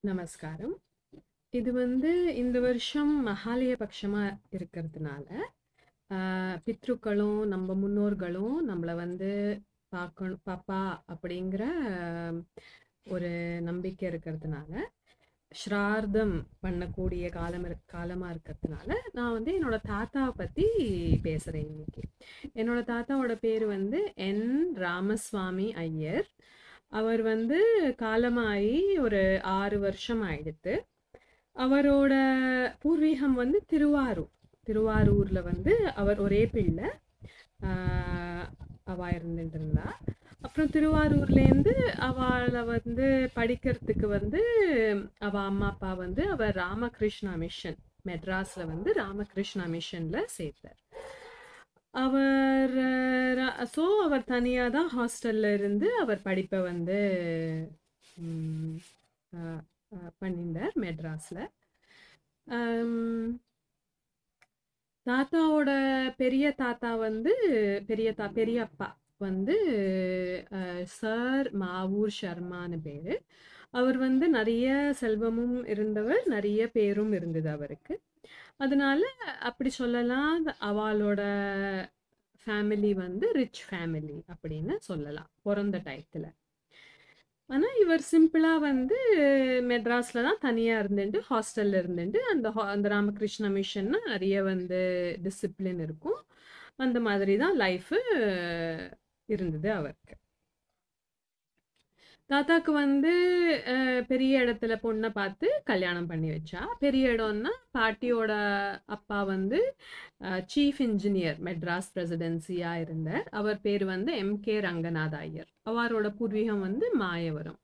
நமஸ்காரம். இது வந்து இந்த வருஷம் மகாலய பட்சமா இருக்கிறதுனால, ஆ பித்ருக்களும், நம்ம முன்னோர்களும் நம்மள வந்து பார்க்கணும் பாப்பா அப்படிங்கிற ஒரு நம்பிக்கை இருக்கிறதுனால, ஸ்ரார்த்தம் பண்ணக்கூடிய காலம் இருக் காலமா இருக்கிறதுனால, நான் வந்து என்னோட தாத்தாவ பத்தி பேசுறேன் இன்னைக்கு. என்னோட தாத்தாவோட பேரு வந்து என். ராமஸ்வாமி ஐயர். அவர் வந்து காலமாயி ஒரு 6 வருஷம் ஆயிடுத்து. அவரோட பூர்வீகம் வந்து திருவாரூர். திருவாரூர்ல வந்து அவர் ஒரே பிள்ளை. ஆ அவ இருந்துட்டு இருந்தா. அப்புறம் திருவாரூர்லேருந்து அவாள வந்து படிக்கிறதுக்கு வந்து அவ அம்மா, அப்பா வந்து அவ ராமகிருஷ்ணா மிஷன் மெட்ராஸ்ல வந்து ராமகிருஷ்ணா மிஷன்ல சேர்த்தார். அவர் ர ஸோ அவர் தனியா தான் ஹாஸ்டல்ல இருந்து அவர் படிப்ப வந்து ம் அ அ பண்ணிண்டார் மெட்ராஸ்ல. அம் தாத்தாவோட பெரிய தாத்தா வந்து பெரிய தா பெரியப்பா வந்து அ சர் மாவூர் ஷர்மான்னு பேரு. அவர் வந்து நெறைய செல்வமும் இருந்தவர், நெறைய பேரும் இருந்தது அவருக்கு. அதனால அப்படி சொல்லலாம். அவாளோட ஃபேமிலி வந்து ரிச் ஃபேமிலி அப்படின்னு சொல்லலாம். பொறந்த டயத்துல. ஆனா, இவர் சிம்பிளா வந்து மெட்ராஸ்ல தான் தனியா இருந்துண்டு, ஹாஸ்டல்ல இருந்துண்டு அந்த ஹா அந்த ராமகிருஷ்ணா மிஷன்னா நெறைய வந்து டிசிப்ளின் இருக்கும். அந்த மாதிரி தான் லைஃபு இருந்தது அவருக்கு. தாத்தாக்கு வந்து அ பெரிய இடத்துல பொண்ண பார்த்து கல்யாணம் பண்ணி வச்சா. பெரிய இடம்னா, பாட்டியோட அப்பா வந்து அ சீஃப் இன்ஜினியர் மெட்ராஸ் பிரசிடென்சியா இருந்தார். அவர் பேரு வந்து எம்.கே. ரங்கநாத ஐயர். அவரோட பூர்வீகம் வந்து மாயவரம்.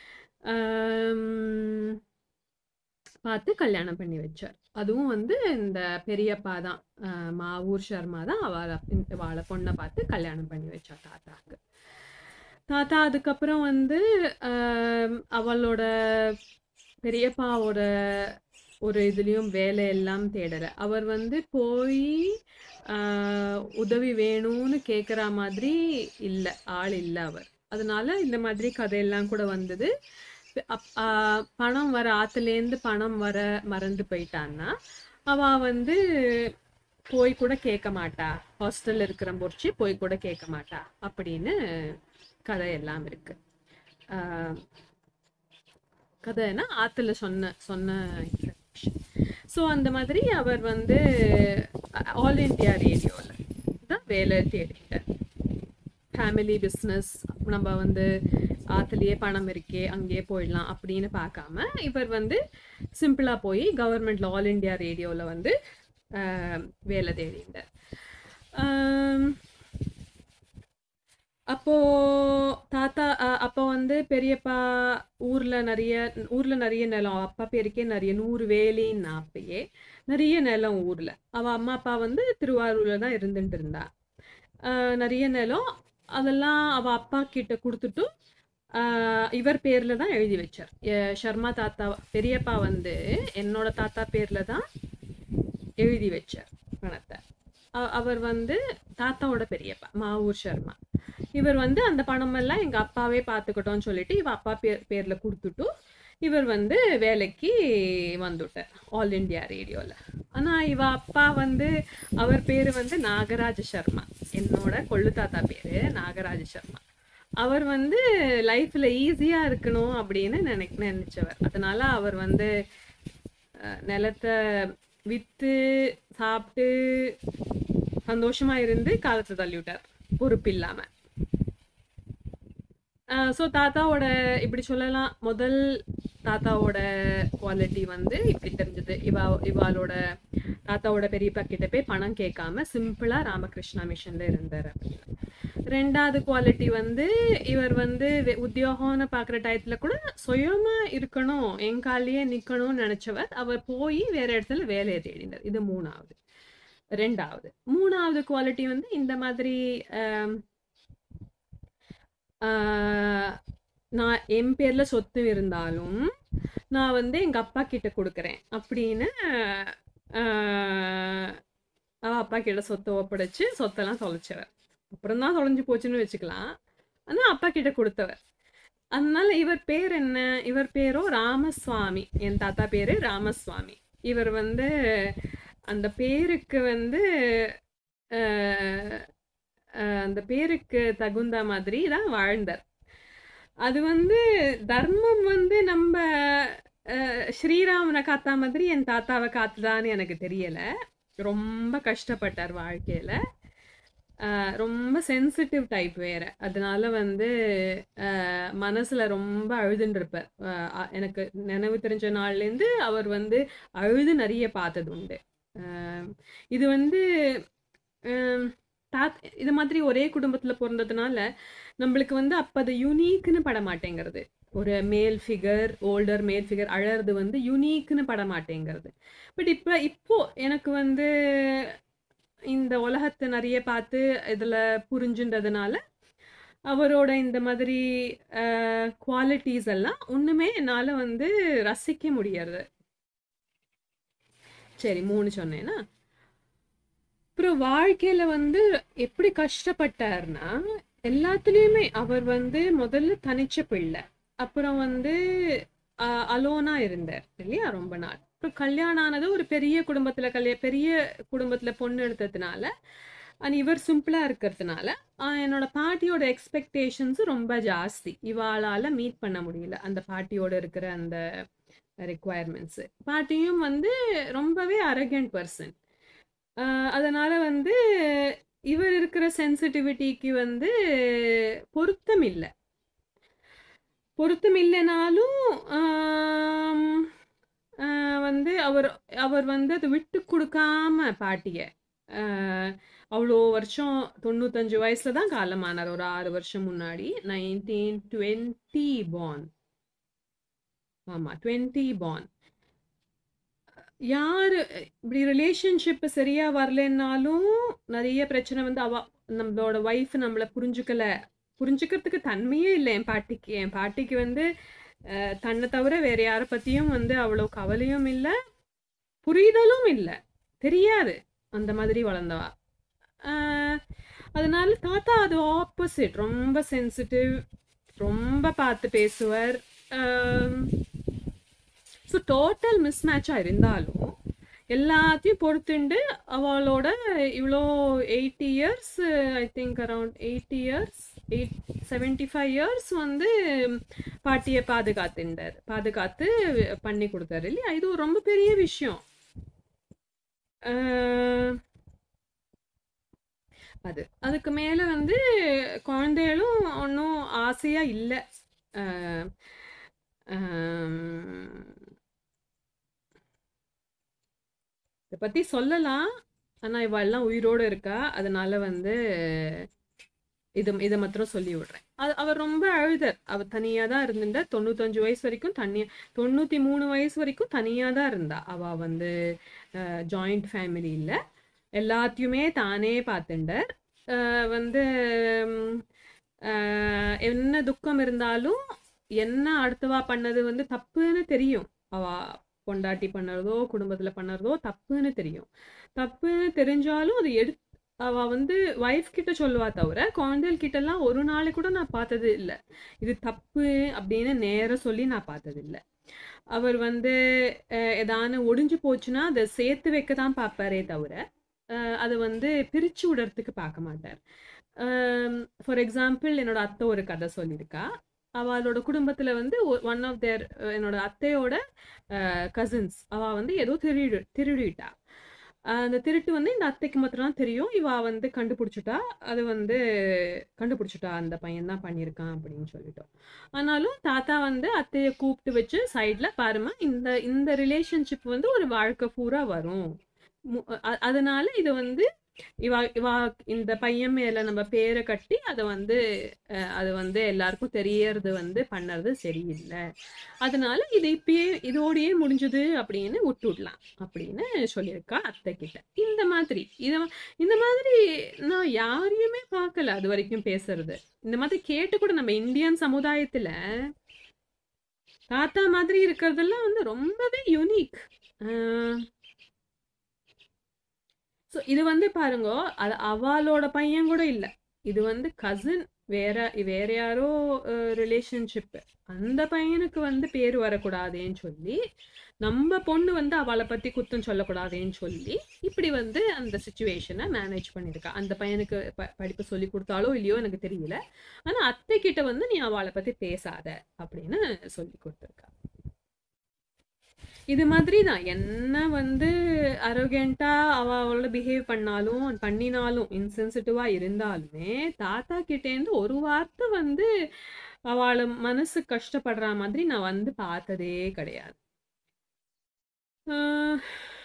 அம் பார்த்து கல்யாணம் பண்ணி வச்சார். அதுவும் வந்து இந்த பெரியப்பா தான் அ மாவூர் ஷர்மா தான் அவள இவாள பொண்ண பார்த்து கல்யாணம் பண்ணி வச்சா தாத்தாக்கு. தாத்தா அதுக்கப்புறம் வந்து அ அவளோட பெரியப்பாவோட ஒரு இதுலயும் வேலை எல்லாம் தேடல. அவர் வந்து போயி அ உதவி வேணும்னு கேட்கிற மாதிரி இல்ல. ஆள் இல்ல அவர். அதனால இந்த மாதிரி கதையெல்லாம் கூட வந்தது. அப் அ பணம் வர ஆத்துலேருந்து பணம் வர மறந்து போயிட்டான்னா, அவ வந்து போய் கூட கேட்க மாட்டா. ஹாஸ்டல்ல இருக்கிற பொறுச்சு போய் கூட கேட்க மாட்டா. அப்படின்னு கதை எல்லாம் இருக்கு. அ கதைன்னா ஆத்துல சொன்ன சொன்ன இன்ஃபர்மேஷன். ஸோ அந்த மாதிரி அவர் வந்து ஆல் இண்டியா ரேடியோல தான் வேலை தேடிட்டார். ஃபேமிலி பிசினஸ் நம்ம வந்து ஆத்துலயே பணம் இருக்கே, அங்கேயே போயிடலாம் அப்படின்னு பார்க்காம, இவர் வந்து சிம்பிளா போய் கவர்மெண்ட்ல ஆல் இண்டியா ரேடியோல வந்து அ வேலை தேடிண்டார். அம் அப்போ தாத்தா அ அப்போ வந்து பெரியப்பா ஊர்ல நெறைய ஊர்ல நெறைய நிலம். அப்பா பேருக்கே நெறைய 100 வேலின்னா அப்பயே. நெறைய நிலம் ஊர்ல. அவ அம்மா, அப்பா வந்து திருவாரூர்ல தான் இருந்துட்டு இருந்தா. அ நெறைய நிலம். அதெல்லாம் அவ அப்பா கிட்ட குடுத்துட்டு, அ இவர் பேர்ல தான் எழுதி வச்சார். எ ஷர்மா தாத்தா பெரியப்பா வந்து என்னோட தாத்தா பேர்ல தான் எழுதி வச்சார் பணத்த. அ அவர் வந்து தாத்தாவோட பெரியப்பா மாவூர் ஷர்மா. இவர் வந்து அந்த பணமெல்லாம் எங்க அப்பாவே பார்த்துக்கட்டும்னு சொல்லிட்டு, இவ அப்பா பேர் பேர்ல குடுத்துட்டு, இவர் வந்து வேலைக்கு வந்துட்டார். ஆல் இண்டியா ரேடியோல. ஆனா, இவ அப்பா வந்து அவர் பேரு வந்து நாகராஜ சர்மா. என்னோட கொள்ளு தாத்தா பேரு நாகராஜ சர்மா. அவர் வந்து லைஃப்ல ஈஸியா இருக்கணும் அப்படின்னு நெனைக் நெனச்சவர். அதனால அவர் வந்து அ நிலத்த வித்து, சாப்ட்டு, சந்தோஷமா இருந்து காலத்த தள்ளிவிட்டார். பொறுப்பில்லாம. அ ஸோ தாத்தாவோட இப்படி சொல்லலாம். முதல் தாத்தாவோட குவாலிட்டி வந்து இப்படி தெரிஞ்சது. இவ இவாளோட தாத்தாவோட பெரியப்பா கிட்ட போய் பணம் கேட்காம சிம்பிளா ராமகிருஷ்ணா மிஷன்ல இருந்தார் அப்படின்னு. 2வது குவாலிட்டி வந்து இவர் வந்து வெ உத்தியோகம்னு பார்க்குற டயத்துல கூட சுயமா இருக்கணும், என் கால்லயே நிக்கணும்னு நெனச்சவர். அவர் போயி வேற இடத்துல வேலைய தேடினார். இது 3வது. 2வது. 3வது குவாலிட்டி வந்து இந்த மாதிரி அ ஆ நான் என் பேர்ல சொத்து இருந்தாலும், நான் வந்து எங்க அப்பா கிட்ட குடுக்குறேன் அப்படின்னு அ அவ அப்பா கிட்ட சொத்த ஒப்படைச்சு, சொத்தெல்லாம் தொலைச்சவர். அப்புறம் தான் தொலைஞ்சு போச்சுன்னு வச்சுக்கலாம். ஆனா, அப்பா கிட்ட குடுத்தவர். அதனால இவர் பேர் என்ன இவர் பேரோ ராமசுவாமி என் தாத்தா பேரு ராமசுவாமி இவர் வந்து அந்த பேருக்கு வந்து அஹ், அஹ், அந்த பேருக்கு தகுந்த மாதிரி தான் வாழ்ந்தார் அது வந்து தர்மம் வந்து நம்ம அஹ், ஸ்ரீராமனை காத்தா மாதிரி என் தாத்தாவை காத்துதான்னு எனக்கு தெரியல ரொம்ப கஷ்டப்பட்டார் வாழ்க்கையில அஹ், ரொம்ப சென்சிட்டிவ் டைப் வேற அதனால வந்து அஹ், மனசுல ரொம்ப அழுதுன்னு இருப்பார் அஹ், அ- எனக்கு நினைவு தெரிஞ்ச நாள்லேருந்து அவர் வந்து அழுது நிறைய பார்த்தது உண்டு அஹ், இது வந்து ஹம், தாத் இது மாதிரி ஒரே குடும்பத்துல பிறந்ததுனால நம்மளுக்கு வந்து அப்ப அது யூனிக்னு பட மாட்டேங்கிறது ஒரு male figure older male figure அழறது வந்து யூனிக்னு பட மாட்டேங்கிறது பட் இப்போ இப்போ எனக்கு வந்து இந்த உலகத்தை நிறைய பார்த்து இதில் புரிஞ்சுன்றதுனால அவரோட இந்த மாதிரி குவாலிட்டிஸ் எல்லாம் ஒன்றுமே என்னால் வந்து ரசிக்க முடியறது சரி மூணு சொன்னேன்னா அப்புறம் வாழ்க்கையில வந்து எப்படி கஷ்டப்பட்டார்னா எல்லாத்துலேயுமே அவர் வந்து முதல்ல தனிச்ச பிள்ளை அப்புறம் வந்து அஹ், அலோனா இருந்தார் இல்லையா ரொம்ப நாள் அப்புறம் கல்யாணம் ஆனது ஒரு பெரிய குடும்பத்துல கல்யா பெரிய குடும்பத்துல பொண்ணு எடுத்ததுனால அண்ட் இவர் சிம்பிளா இருக்கிறதுனால ஆஹ், என்னோட பாட்டியோட எக்ஸ்பெக்டேஷன்ஸ் ரொம்ப ஜாஸ்தி இவாளால மீட் பண்ண முடியல அந்த பாட்டியோட இருக்கிற அந்த ரெக்குவயர்மெண்ட்ஸ் பாட்டியும் வந்து ரொம்பவே அரகண்ட் பர்சன் அதனால வந்து இவர் இருக்கிற சென்சிட்டிவிட்டிக்கு வந்து பொருத்தம் இல்லை பொருத்தம் இல்லைனாலும் ஆம், ஆஹ் வந்து அவர் அவர் வந்து அதை விட்டு கொடுக்காம பாட்டிய ஆஹ் அவ்வளோ வருஷம் தொண்ணூத்தஞ்சு வயசுல தான் காலமானார் ஒரு ஆறு வருஷம் முன்னாடி நைன்டீன் டுவெண்ட்டி பான் ஆமா டுவெண்ட்டி பான் யாரு இப்படி ரிலேஷன்ஷிப் சரியா வரலைன்னாலும் நிறைய பிரச்சனை வந்து அவ நம்மளோட ஒய்ஃப் நம்மள புரிஞ்சுக்கல புரிஞ்சுக்கிறதுக்கு தன்மையே இல்லை என் பாட்டிக்கு என் பாட்டிக்கு வந்து அஹ், தன்னை தவிர வேற யாரை பத்தியும் வந்து அவ்வளோ கவலையும் இல்லை புரிதலும் இல்லை தெரியாது அந்த மாதிரி வளர்ந்தவா அஹ், அதனால தாத்தா அது ஆப்போசிட் ரொம்ப சென்சிட்டிவ் ரொம்ப பார்த்து பேசுவார் ஸோ டோட்டல் மிஸ் மேட்சாக இருந்தாலும் எல்லாத்தையும் பொறுத்துண்டு அவளோட இவ்வளோ eighty years I think around eighty years eight seventy five years வந்து பாட்டியை பாதுகாத்துண்டார் பாதுகாத்து பண்ணி கொடுத்தாரு இல்லையா இது ஒரு ரொம்ப பெரிய விஷயம் அஹ், அது அதுக்கு மேலே வந்து குழந்தைகளும் ஒன்றும் ஆசையாக இல்லை இதை பற்றி சொல்லலாம் ஆனால் இவ எல்லாம் உயிரோடு இருக்கா அதனால வந்து இது இதை மாத்திரம் சொல்லி விடுறேன் அது அவர் ரொம்ப அழுதர் அவர் தனியாக தான் இருந்துட்டா தொண்ணூத்தஞ்சு வயசு வரைக்கும் தனியா தொண்ணூற்றி மூணு வயசு வரைக்கும் தனியாக தான் இருந்தா அவள் வந்து ஜாயிண்ட் ஃபேமிலி இல்லை எல்லாத்தையுமே தானே பார்த்துண்டார் அஹ் வந்து ம், அஹ் என்ன துக்கம் இருந்தாலும் என்ன அடுத்தவா பண்ணது வந்து தப்புன்னு தெரியும் அவ பொண்டாட்டி பண்ணுறதோ குடும்பத்துல பண்ணுறதோ தப்புன்னு தெரியும் தப்புன்னு தெரிஞ்சாலும் அது எடு அவ வந்து ஒய்ஃப் கிட்ட சொல்லுவா தவிர குழந்தைகள் கிட்ட எல்லாம் ஒரு நாள் கூட நான் பார்த்தது இல்லை இது தப்பு அப்படின்னு நேரா சொல்லி நான் பார்த்தது இல்லை அவர் வந்து அஹ், எதான ஒடிஞ்சு போச்சுன்னா அதை சேர்த்து வைக்க தான் பார்ப்பாரே தவிர அஹ், அதை வந்து பிரிச்சு விடுறதுக்கு பார்க்க மாட்டார் ஃபார் எக்ஸாம்பிள் என்னோட அத்தை ஒரு கதை சொல்லியிருக்கா அவளோட குடும்பத்துல வந்து ஒன் ஆஃப் தேர் என்னோட அத்தையோட கசின்ஸ் அவ வந்து ஏதோ திருடு திருடிட்டா அஹ் அந்த திருட்டு வந்து இந்த அத்தைக்கு மாத்திரம் தான் தெரியும் இவ வந்து கண்டுபிடிச்சிட்டா அது வந்து கண்டுபிடிச்சிட்டா அந்த பையன் தான் பண்ணியிருக்கான் அப்படின்னு சொல்லிட்டோம் ஆனாலும் தாத்தா வந்து அத்தையை கூப்பிட்டு வச்சு சைட்ல பாருமா இந்த இந்த ரிலேஷன்ஷிப் வந்து ஒரு வாழ்க்கை பூரா வரும் மு- அ- அதனால இது வந்து இவா இவா இந்த பையன் மேல நம்ம பேரை கட்டி அதை வந்து அஹ், அது வந்து எல்லாருக்கும் தெரியறது வந்து பண்ணறது சரியில்லை அதனால இது இப்பயே இதோடயே முடிஞ்சது அப்படின்னு விட்டுடலாம் அப்படின்னு சொல்லியிருக்கா அத்தை கிட்ட இந்த மாதிரி இத இந்த மாதிரி நான் யாரையுமே பார்க்கல அது வரைக்கும் பேசுறது இந்த மாதிரி கேட்டு கூட நம்ம இந்தியன் சமுதாயத்துல தாத்தா மாதிரி இருக்கிறதெல்லாம் வந்து ரொம்பவே யூனிக் ஸோ இது வந்து பாருங்க அது அவளோட பையன் கூட இல்லை இது வந்து கசின் வேற வேற யாரோ ரிலேஷன்ஷிப் அந்த பையனுக்கு வந்து பேர் வரக்கூடாதேன்னு சொல்லி நம்ம பொண்ணு வந்து அவளை பத்தி குத்தம் சொல்லக்கூடாதேன்னு சொல்லி இப்படி வந்து அந்த சுச்சுவேஷனை மேனேஜ் பண்ணியிருக்கா அந்த பையனுக்கு ப படிப்பு சொல்லி கொடுத்தாலோ இல்லையோ எனக்கு தெரியல ஆனா அத்தை கிட்ட வந்து நீ அவளை பத்தி பேசாத அப்படின்னு சொல்லி கொடுத்துருக்கா இது மாதிரி தான் என்ன வந்து அரோகண்டா அவ அவளோட பிஹேவ் பண்ணாலும் பண்ணினாலும் இன்சென்சிட்டிவா இருந்தாலுமே தாத்தா கிட்டேருந்து ஒரு வார்த்தை வந்து அவளை மனசு கஷ்டப்படுற மாதிரி நான் வந்து பார்த்ததே கிடையாது ஆஹ்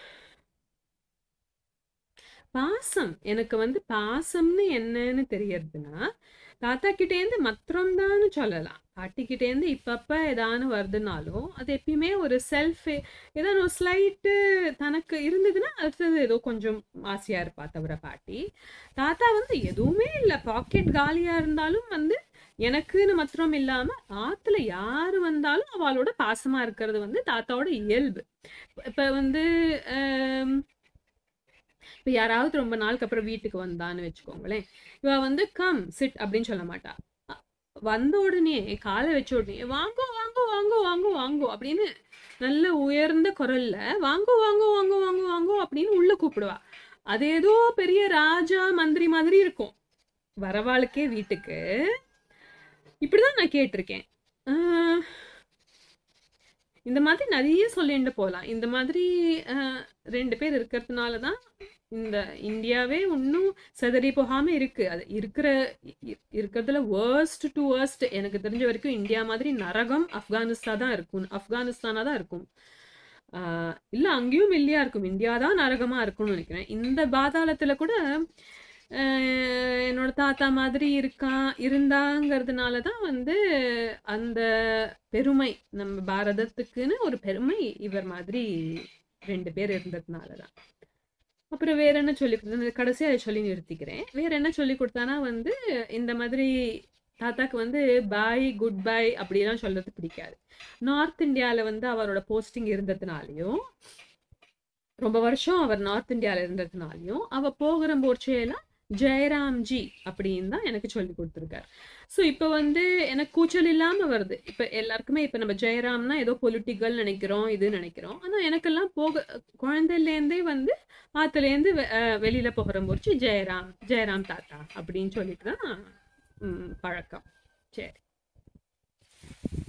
பாசம் எனக்கு வந்து பாசம்னு என்னன்னு தெரியறதுன்னா தாத்தா கிட்டேருந்து மாத்திரம்தான்னு சொல்லலாம் பாட்டி கிட்டேருந்து இப்பப்ப ஏதானு வருதுனாலும் அது எப்பயுமே ஒரு செல்ஃப் ஏதாவது ஒரு ஸ்லைட்டு தனக்கு இருந்ததுன்னா அடுத்தது ஏதோ கொஞ்சம் ஆசையா இருப்பா தவிர பாட்டி தாத்தா வந்து எதுவுமே இல்லை பாக்கெட் காலியா இருந்தாலும் வந்து எனக்குன்னு மாத்திரம் இல்லாம ஆத்துல யாரு வந்தாலும் அவளோட பாசமா இருக்கிறது வந்து தாத்தாவோட இயல்பு இப்ப வந்து ஆம், இப்ப யாராவது ரொம்ப நாளுக்கு அப்புறம் வீட்டுக்கு வந்தான்னு வச்சுக்கோங்களேன் இவ வந்து கம் சிட் அப்படின்னு சொல்ல மாட்டா அ- வந்த உடனே காலை வச்ச உடனே வாங்கோ வாங்கோ வாங்கோ வாங்கோ வாங்கோ அப்படின்னு நல்ல உயர்ந்த குரல்ல வாங்கோ வாங்கோ வாங்கோ வாங்கோ வாங்கோ அப்படின்னு உள்ள கூப்பிடுவா அது ஏதோ பெரிய ராஜா மந்திரி மாதிரி இருக்கும் வரவாளுக்கே வீட்டுக்கு இப்படிதான் நான் கேட்டிருக்கேன் ஆஹ் இந்த மாதிரி நிறைய சொல்லிட்டு போகலாம் இந்த மாதிரி ஆஹ் ரெண்டு பேர் இருக்கிறதுனால தான் இந்த இந்தியாவே இன்னும் சிதறி போகாம இருக்கு அது இருக்கிற இ- இருக்கிறதுல worst டு worst எனக்கு தெரிஞ்ச வரைக்கும் இந்தியா மாதிரி நரகம் ஆப்கானிஸ்தான் தான் இருக்கும் ஆப்கானிஸ்தானா தான் இருக்கும் ஆஹ் இல்ல அங்கேயும் இல்லையா இருக்கும் இந்தியா தான் நரகமா இருக்கும்னு நினைக்கிறேன் இந்த பாதாளத்துல கூட ஆஹ் என்னோட தாத்தா மாதிரி இருக்கான் இருந்தாங்கிறதுனால தான் வந்து அந்த பெருமை நம்ம பாரதத்துக்குன்னு ஒரு பெருமை இவர் மாதிரி ரெண்டு பேர் இருந்ததுனால தான் அப்புறம் வேற என்ன சொல்லி கொடுத்தா கடைசியா அதை சொல்லி நிறுத்திக்கிறேன் வேற என்ன சொல்லி கொடுத்தானா வந்து இந்த மாதிரி தாத்தாக்கு வந்து பாய் குட் பை அப்படிலாம் சொல்றது பிடிக்காது நார்த் இந்தியால வந்து அவரோட போஸ்டிங் இருந்ததுனாலையும் ரொம்ப வருஷம் அவர் நார்த் இந்தியால இருந்ததுனாலையும் அவ போகிற போர்ச்சையெல்லாம் ஜெயராம்ஜி அப்படின்னு தான் எனக்கு சொல்லி கொடுத்துருக்காரு ஸோ இப்போ வந்து எனக்கு கூச்சல் இல்லாம வருது இப்போ எல்லாருக்குமே இப்போ நம்ம ஜெயராம்னா ஏதோ பொலிட்டிக்கல் நினைக்கிறோம் இது நினைக்கிறோம் ஆனா எனக்கெல்லாம் போக குழந்தையிலேருந்தே வந்து ஆத்துலேருந்து வெ- அஹ் வெளியில போகிற போர்ச்சி ஜெயராம் ஜெயராம் தாத்தா அப்படின்னு சொல்லிட்டு தான் ம், பழக்கம் சரி